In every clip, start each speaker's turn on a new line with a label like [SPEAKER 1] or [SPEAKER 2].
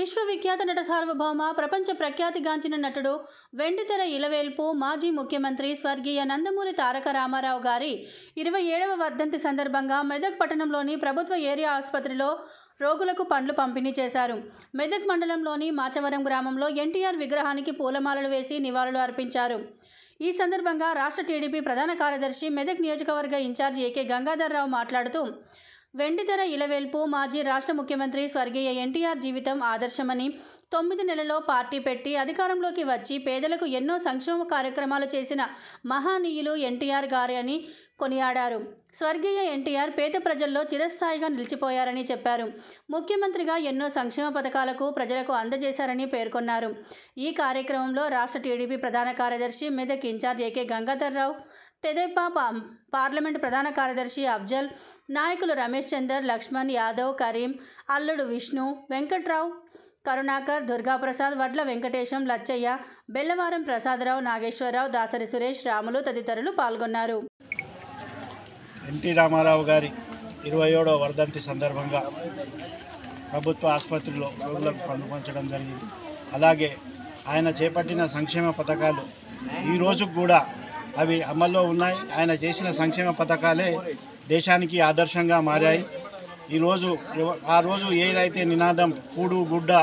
[SPEAKER 1] విశ్వవిఖ్యాత నట సార్వభౌమ ప్రపంచ ప్రఖ్యాతిగాంచిన నటుడు వెండితెర ఇలవేల్పు మాజీ ముఖ్యమంత్రి స్వర్గీయ నందమూరి తారక రామారావు గారి ఇరవై ఏడవ వర్ధంతి సందర్భంగా మెదక్ పట్టణంలోని ప్రభుత్వ ఏరియా ఆసుపత్రిలో రోగులకు పండ్లు పంపిణీ చేశారు మెదక్ మండలంలోని మాచవరం గ్రామంలో ఎన్టీఆర్ విగ్రహానికి పూలమాలలు వేసి నివాళులు అర్పించారు ఈ సందర్భంగా రాష్ట్ర టీడీపీ ప్రధాన కార్యదర్శి మెదక్ నియోజకవర్గ ఇన్ఛార్జ్ ఏకే గంగాధర్రావు మాట్లాడుతూ వెండితెర ఇలవేల్పు మాజీ రాష్ట్ర ముఖ్యమంత్రి స్వర్గీయ ఎన్టీఆర్ జీవితం ఆదర్శమని తొమ్మిది నెలలో పార్టీ పెట్టి అధికారంలోకి వచ్చి పేదలకు ఎన్నో సంక్షేమ కార్యక్రమాలు చేసిన మహానీయులు ఎన్టీఆర్ గారి అని కొనియాడారు స్వర్గీయ ఎన్టీఆర్ పేద ప్రజల్లో చిరస్థాయిగా నిలిచిపోయారని చెప్పారు ముఖ్యమంత్రిగా ఎన్నో సంక్షేమ పథకాలకు ప్రజలకు అందజేశారని పేర్కొన్నారు ఈ కార్యక్రమంలో రాష్ట్ర టీడీపీ ప్రధాన కార్యదర్శి మెదక్ ఇన్ఛార్జ్ ఏకే గంగాధర్రావు తెదేపా పా పార్లమెంట్ ప్రధాన కార్యదర్శి అఫ్జల్ నాయకులు రమేష్ చందర్ లక్ష్మణ్ యాదవ్ కరీం అల్లుడు విష్ణు వెంకట్రావు కరుణాకర్ దుర్గాప్రసాద్ వడ్ల వెంకటేశం లచ్చయ్య బెల్లవారం ప్రసాదరావు నాగేశ్వరరావు దాసరి సురేష్ రాములు తదితరులు పాల్గొన్నారు
[SPEAKER 2] ఎన్టీ రామారావు గారి ఇరవై ఏడవ వర్ధంతి సందర్భంగా ప్రభుత్వ ఆసుపత్రిలో రోగులకు పంపించడం జరిగింది అలాగే ఆయన చేపట్టిన సంక్షేమ పథకాలు ఈ రోజు కూడా అవి అమల్లో ఉన్నాయి ఆయన చేసిన సంక్షేమ పథకాలే దేశానికి ఆదర్శంగా మారాయి ఈరోజు ఎవ- ఆ రోజు ఏదైతే నినాదం కూడు గుడ్డ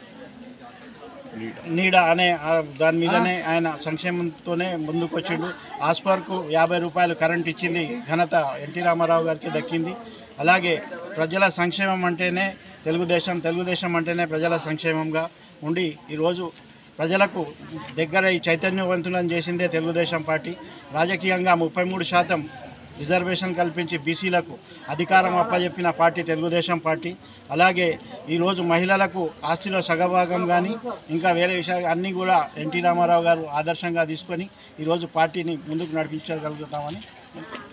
[SPEAKER 2] నీడ అనే ఆ దాని మీదనే ఆయన సంక్షేమంతోనే ముందుకొచ్చిండు ఆస్పర్కు యాభై రూపాయలు కరెంట్ ఇచ్చింది ఘనత ఎన్టీ రామారావు గారికి దక్కింది అలాగే ప్రజల సంక్షేమం అంటేనే తెలుగుదేశం తెలుగుదేశం అంటేనే ప్రజల సంక్షేమంగా ఉండి ఈరోజు ప్రజలకు దగ్గర ఈ చైతన్యవంతులను చేసిందే తెలుగుదేశం పార్టీ రాజకీయంగా ముప్పై మూడు శాతం రిజర్వేషన్ కల్పించి బీసీలకు అధికారం అప్పజెప్పిన పార్టీ తెలుగుదేశం పార్టీ అలాగే ఈరోజు మహిళలకు ఆస్తిలో సగభాగం కానీ ఇంకా వేరే విషయాలు అన్నీ కూడా ఎన్టీ రామారావు గారు ఆదర్శంగా తీసుకొని ఈరోజు పార్టీని ముందుకు నడిపించగలుగుతామని